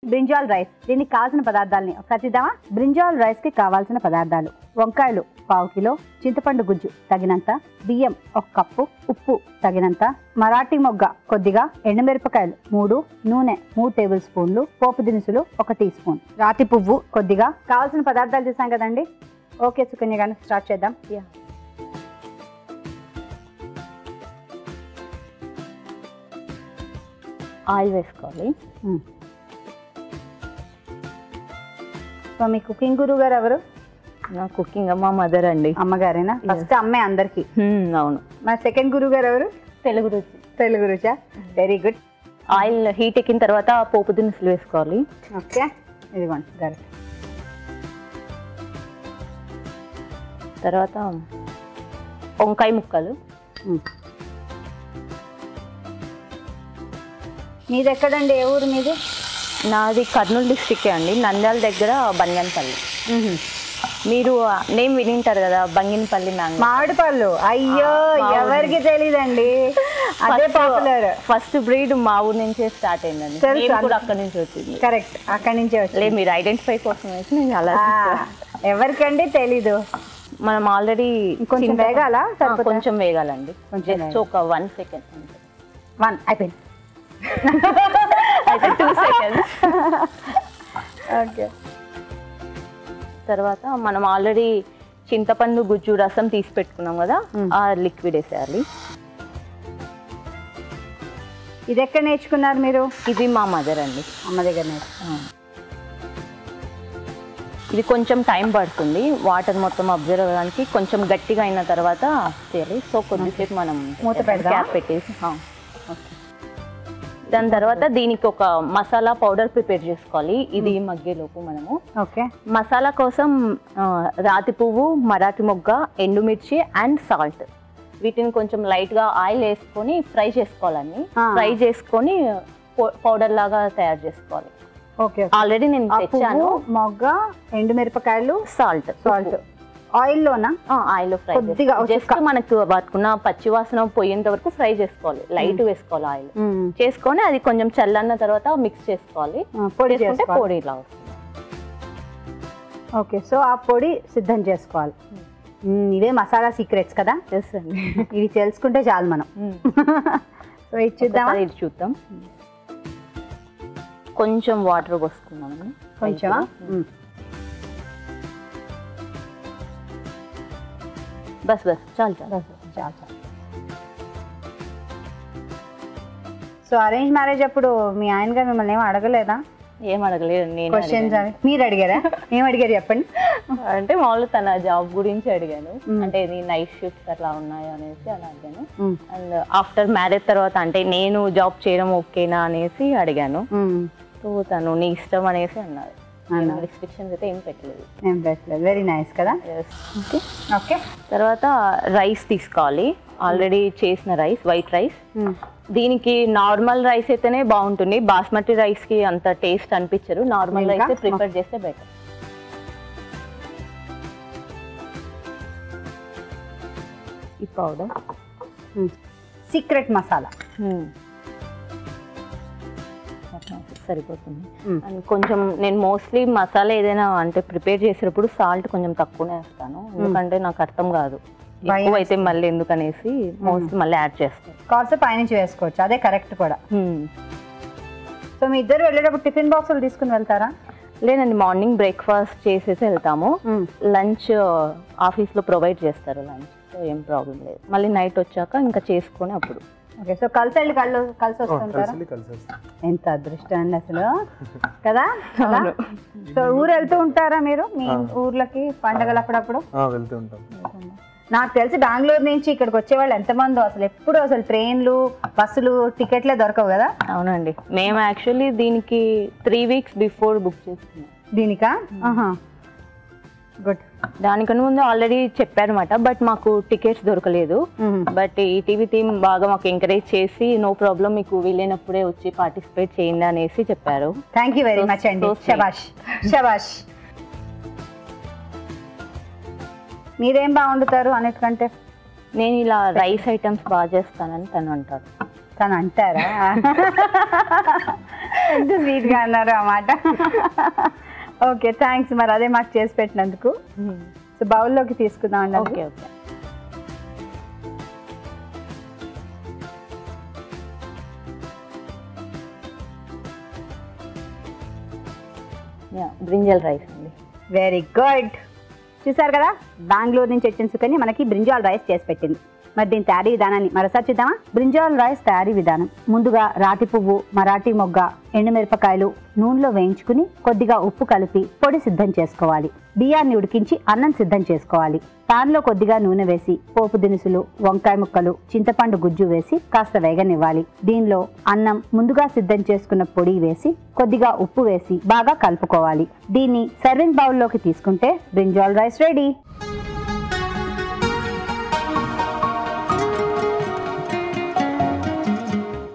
Brinjal rice దీనికి కావాల్సిన పదార్థాలని ఒకసారి చూద్దామా బ్రింజాల్ రైస్ కి కావాల్సిన పదార్థాలు వంకాయలు పావు కిలో చింతపండు గుజ్జు తగినంత బియ్యం ఒక కప్పు ఉప్పు తగినంత మరాఠీ మొగ్గ కొద్దిగా ఎండుమిరపకాయలు మూడు నూనె మూడు టేబుల్ స్పూన్లు పోపు దినుసులు ఒక టీ స్పూన్ రాతి పువ్వు కొద్దిగా కావాల్సిన పదార్థాలు చూసాం కదండి ఓకే సుకన్య గారు స్టార్ట్ చేద్దాం ఆయిల్ వేసుకోవాలి మ్మ్. సో మీ కుకింగ్ గురువు గారు ఎవరు నా కుకింగ్ మా మదర్ అండి అమ్మగారేనా ఫస్ట్ అమ్మే అందరికి హ్మ్, అవును మరి సెకండ్ గురువు గారు ఎవరు తెలుగు రుచి తెలుగు రుచా వెరీ గుడ్ ఆయిల్ హీట్ ఎక్కిన తర్వాత పోపు దినుసులు వేసుకోవాలి ఓకే ఇదిగోండి గారు తర్వాత వంకాయ ముక్కలు మీది ఎక్కడండి ఏ ఊరు మీది నాది కర్నూలు డిస్టిక్ అండి నంద్యాల దగ్గర బంగన్పల్లి మీరు నేమ్ వినింటారు కదా బంగినపల్లి మ్యాంగో మామిడిపళ్ళు అయ్యో ఎవరికి తెలియదండి అదే పాపులర్ ఫస్ట్ బ్రీడ్ మా ఊరు నుంచే స్టార్ట్ అయిందండి తెలుసు, నేను కూడా అంత- అక్కడి నుంచి వచ్చింది కరెక్ట్ అక్కడి నుంచే వచ్చి లే మీరు ఐడెంటిఫై కోసం వేసి నేను అలా ఎవరికండి తెలీదు మనం ఆల్రెడీ కొంచెం వేగాలా? సరిపోతుందా? కొంచెం వేగాలండి కొంచెం జస్ట్ వేగాలి. ఒక వన్ సెకండ్ వన్ అయిపోయింది అయితే టూ సెకండ్స్ ఓకే తర్వాత మనం ఆల్రెడీ చింతపండు గుజ్జు రసం తీసి పెట్టుకున్నాం కదా మ్మ్. ఆ లిక్విడ్ వేసేయాలి ఇది ఎక్కడ నేర్చుకున్నారు మీరు ఇది మా మదర్ అండి అమ్మ దగ్గర నేర్చు ఆ. ఇది కొంచెం టైం పడుతుంది వాటర్ మొత్తం అబ్జర్వ్ అవ్వడానికి కొంచెం గట్టిగా అయిన తర్వాత చేయాలి సో కొద్దిసేపు మనం మూత పెడదామా? క్యాప్ పెట్టేసి ఆ, ఓకే. దాని తర్వాత దీనికి ఒక మసాలా పౌడర్ ప్రిపేర్ చేసుకోవాలి ఇది మగ్గేలోపు మనము ఓకే మసాలా కోసం ఆ, రాతి పువ్వు మరాఠీ మొగ్గ ఎండుమిర్చి అండ్ సాల్ట్ వీటిని కొంచెం లైట్గా ఆయిల్ వేసుకొని ఫ్రై చేసుకోవాలండి ఆ. ఫ్రై చేసుకొని పౌడర్ లాగా తయారు చేసుకోవాలి ఓకే ఆల్రెడీ నేను ఆ తెచ్చాను పువ్వు, మొగ్గ ఎండుమిరపకాయలు సాల్ట్ సాల్ట్ ఆయిల్లోనా ఆయిల్ ఫ్రై కొద్దిగా ఒక జస్ట్ చుక్క. మనకు పట్టుకున్న పచ్చి వాసన పోయేంత వరకు ఫ్రై చేసుకోవాలి లైట్ వేసుకోవాలి ఆయిల్ చేసుకొని అది కొంచెం చల్లన్న తర్వాత మిక్స్ చేసుకోవాలి పొడి చేసుకుంటే చేసుకోవాలి పొడి ఇలా వస్తుంది. ఓకే సో ఆ పొడి సిద్ధం చేసుకోవాలి మ్మ్, ఇవే మసాలా సీక్రెట్స్ కదా Yes అండి ఇవి తెలుసుకుంటే చాలు మనం సో ఇది చూద్దామా ఒకసారి ఇది చూద్దాం కొంచెం వాటర్ పోసుకున్నాము కొంచెమా మ్మ్. బస్ బస్ చాలు చాలు చాలు చాలు సో అరేంజ్ మ్యారేజ్ అప్పుడు మీ ఆయన గారు మిమ్మల్ని ఏం అడగలేదా ఏం అడగలేదు నేను క్వశ్చన్స్ అవి మీరు అడిగారా ఏం అడిగారు చెప్పండి అంటే మామూలు తన జాబ్ గురించి అడిగాను మ్మ్. అంటే నీ నైట్ షిఫ్ట్స్ అట్లా ఉన్నాయా అనేసి అలా అడిగాను మ్మ్. అండ్ ఆఫ్టర్ మ్యారేజ్ తర్వాత అంటే నేను జాబ్ చేయడం ఓకేనా అనేసి అడిగాను మ్మ్. సో తను నీ ఇష్టం అనేసి అన్నారు అన్నారు. రిస్ట్రిక్షన్స్ అయితే ఏం పెట్టలేదు ఏం పెట్టలేదు వెరీ నైస్ కదా ఓకే ఓకే తర్వాత రైస్ తీసుకోవాలి ఆల్రెడీ చేసిన రైస్ వైట్ రైస్ మ్మ్. దీనికి నార్మల్ రైస్ అయితేనే బాగుంటుంది బాస్మతి రైస్ కి అంత టేస్ట్ అనిపించరు నార్మల్ ఇంకా? రైస్ ప్రిఫర్ చేస్తే బెటర్ ఈ పౌడర్ మ్మ్. సీక్రెట్ మసాలా సరిపోతుంది మ్మ్. అండ్ కొంచెం నేను మోస్ట్లీ మసాలా ఏదైనా అంటే ప్రిపేర్ చేసేటప్పుడు సాల్ట్ కొంచెం తక్కువనే వేస్తాను ఎందుకంటే నాకు అర్థం కాదు భయం ఎక్కువ అయితే మళ్ళీ ఎందుకనేసి మోస్ట్లీ మళ్ళీ యాడ్ చేస్తాను కాల్స్ పైనుంచి వేసుకోవచ్చు అదే కరెక్ట్ కూడా సో మీ ఇద్దరు వెళ్ళేటప్పుడు టిఫిన్ బాక్సులు తీసుకుని వెళ్తారా లేదండి మార్నింగ్ బ్రేక్ఫాస్ట్ చేసేసి వెళ్తాము లంచ్ ఆఫీస్లో ప్రొవైడ్ చేస్తారు లంచ్ సో ఏం ప్రాబ్లం లేదు మళ్ళీ నైట్ వచ్చాక ఇంకా చేసుకొని అప్పుడు ఓకే సో కలిసి వెళ్ళి కళ్ళు కలిసి వస్తుంటారా కలిసి కలిసి వస్తాం ఎంత అదృష్టం అండి అసలు కదా కదా? సో ఊరు వెళ్తూ ఉంటారా మీరు మీ ఊర్లకి పండగలు అప్పుడప్పుడు ఆ, వెళ్తూ ఉంటాం నాకు తెలిసి బెంగళూరు నుంచి ఇక్కడికి వచ్చేవాళ్ళు ఎంతమందో అసలు ఎప్పుడు అసలు ట్రైన్లు బస్సులు టికెట్లే దొరకవు కదా అవునండి మేము యాక్చువల్లీ దీనికి త్రీ వీక్స్ బిఫోర్ బుక్ చేసుకున్నాం దీనికా గుడ్ దానికన్నా ముందు ఆల్రెడీ చెప్పారనమాట బట్ మాకు టికెట్స్ దొరకలేదు బట్ ఈ టీవీ టీమ్ బాగా మాకు ఎంకరేజ్ చేసి నో ప్రాబ్లం మీకు వీలైనప్పుడే వచ్చి పార్టిసిపేట్ చేయండి అనేసి చెప్పారు thank you very So- much అండి so sweet. శబాష్ శబాష్ మీరేం బాగుండుతారు అన్నిటికంటే నేను ఇలా రైస్ ఐటమ్స్ బాగా చేస్తానని తను అంటారు తను అంటారా ఎంత స్వీట్ గా అన్నారు ఆ మాట ఓకే థ్యాంక్స్ మరి అదే మాకు చేసి పెట్టినందుకు సో బౌల్లోకి తీసుకుందాం అండి ఓకే ఓకే బ్రింజల్ రైస్ అండి వెరీ గుడ్ చూసారు కదా బెంగళూరు నుంచి వచ్చిన సుకన్య మనకి బ్రింజాల్ రైస్ చేసి పెట్టింది మరి దీని తయారీ విధానాన్ని మరోసారి చూద్దామా బ్రింజాల్ రైస్ తయారీ విధానం ముందుగా రాతి పువ్వు మరాఠీ మొగ్గ ఎండుమిరపకాయలు నూనెలో వేయించుకుని కొద్దిగా ఉప్పు కలిపి పొడి సిద్ధం చేసుకోవాలి బియ్యాన్ని ఉడికించి అన్నం సిద్ధం చేసుకోవాలి పాన్ లో కొద్దిగా నూనె వేసి పోపు దినుసులు వంకాయ ముక్కలు చింతపండు గుజ్జు వేసి కాస్త వేగనివ్వాలి దీనిలో అన్నం ముందుగా సిద్ధం చేసుకున్న పొడి వేసి కొద్దిగా ఉప్పు వేసి బాగా కలుపుకోవాలి దీన్ని సర్వింగ్ బౌల్లోకి తీసుకుంటే బ్రింజాల్ రైస్ రెడీ